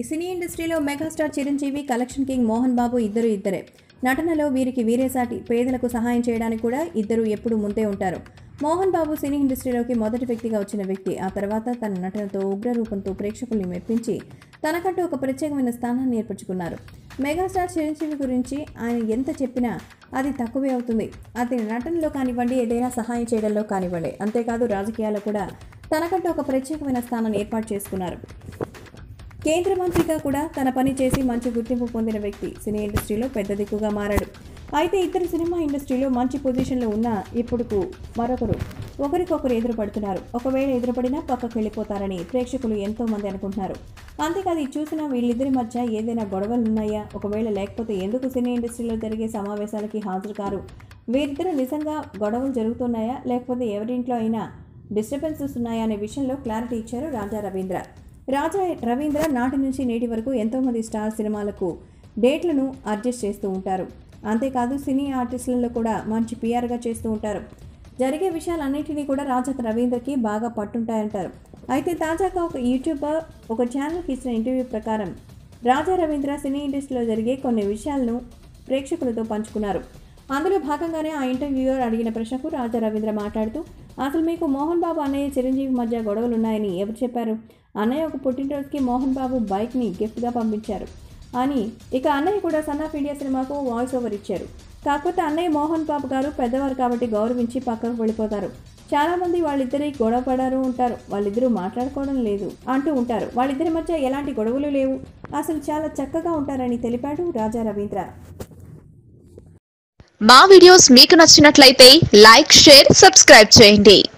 సినీ ఇండస్ట్రీలో megastar Chiranjeevi collection king Mohan Babu ఇద్దరు ఇద్దరే నటనలో వీరికి వీరేసాటి పేదలకు సహాయం చేయడానికి కూడా ఇద్దరు ఎప్పుడూ ముందే ఉంటారు మోహన్ బాబు సినీ ఇండస్ట్రీలోకి మొదటి వ్యక్తిగా వచ్చిన వ్యక్తి ఆ తర్వాత తన నటనతో ఉగ్ర రూపంతో ప్రేక్షకుల్ని మెప్పించి తనకంటూ ఒక ప్రత్యేకమైన స్థానాన్ని ఏర్పరచుకున్నారు మెగాస్టార్ చిరంజీవి గురించి ఆయన ఎంత చెప్పినా అది తక్కువే అవుతుంది అతని నటనలో కానివ్వండి ఏదైనా సహాయం చేయడంలో కానివ్వండి అంతేకాదు రాజకీయాల్లో కూడా తనకంటూ ఒక ప్రత్యేకమైన స్థానాన్ని ఏర్పాటు చేసుకున్నారు కేంద్ర మంత్రిగా కూడా తన పని చేసి మంచి గుర్తింపు పొందిన వ్యక్తి సినీ ఇండస్ట్రీలో పెద్ద దిక్కుగా మారాడు అయితే ఇద్దరు సినిమా ఇండస్ట్రీలో మంచి పొజిషన్లో ఉన్న ఇప్పుడు మరొకరు ఒకరికొకరు ఎదురుపడుతున్నారు ఒకవేళ ఎదురుపడినా పక్కకు వెళ్ళిపోతారని ప్రేక్షకులు ఎంతో మంది అనుకుంటున్నారు అంతేకాదు ఇది చూసిన వీళ్ళిద్దరి మధ్య ఏదైనా గొడవలు ఉన్నాయా ఒకవేళ లేకపోతే ఎందుకు సినీ ఇండస్ట్రీలో జరిగే సమావేశాలకి హాజరు కారు వీరిద్దరు నిజంగా గొడవలు జరుగుతున్నాయా లేకపోతే ఎవరింట్లో అయినా డిస్టర్బెన్సెస్ ఉన్నాయా అనే విషయంలో క్లారిటీ ఇచ్చారు రాజా రవీంద్ర రాజా రవీంద్ర నాటి నుంచి నేటి వరకు ఎంతోమంది స్టార్ సినిమాలకు డేట్లను అడ్జస్ట్ చేస్తూ ఉంటారు అంతేకాదు సినీ ఆర్టిస్టులలో కూడా మంచి పిఆర్గా చేస్తూ ఉంటారు జరిగే విషయాలన్నింటినీ కూడా రాజా రవీంద్రకి బాగా పట్టుంటాయంటారు అయితే తాజాగా ఒక యూట్యూబర్ ఒక ఛానల్కి ఇచ్చిన ఇంటర్వ్యూ ప్రకారం రాజా రవీంద్ర సినీ ఇండస్ట్రీలో జరిగే కొన్ని విషయాలను ప్రేక్షకులతో పంచుకున్నారు అందులో భాగంగానే ఆ ఇంటర్వ్యూయర్ అడిగిన ప్రశ్నకు రాజా రవీంద్ర మాట్లాడుతూ అసలు మీకు మోహన్ బాబు అన్నయ్య చిరంజీవి మధ్య గొడవలు ఉన్నాయని ఎవరు చెప్పారు అన్నయ్య ఒక పుట్టినరోజుకి మోహన్ బాబు బైక్ని గిఫ్ట్గా పంపించారు అని ఇక అన్నయ్య కూడా సన్ ఆఫ్ ఇండియా సినిమాకు వాయిస్ ఓవర్ ఇచ్చారు కాకపోతే అన్నయ్య మోహన్ బాబు గారు పెద్దవారు కాబట్టి గౌరవించి పక్కకు వెళ్ళిపోతారు చాలా మంది వాళ్ళిద్దరి గొడవ పడారు ఉంటారు వాళ్ళిద్దరూ మాట్లాడుకోవడం లేదు అంటూ ఉంటారు వాళ్ళిద్దరి మధ్య ఎలాంటి గొడవలు లేవు అసలు చాలా చక్కగా ఉంటారని తెలిపాడు రాజా రవీంద్ర మా వీడియోస్ మీకు నచ్చినట్లయితే లైక్ షేర్ సబ్స్క్రైబ్ చేయండి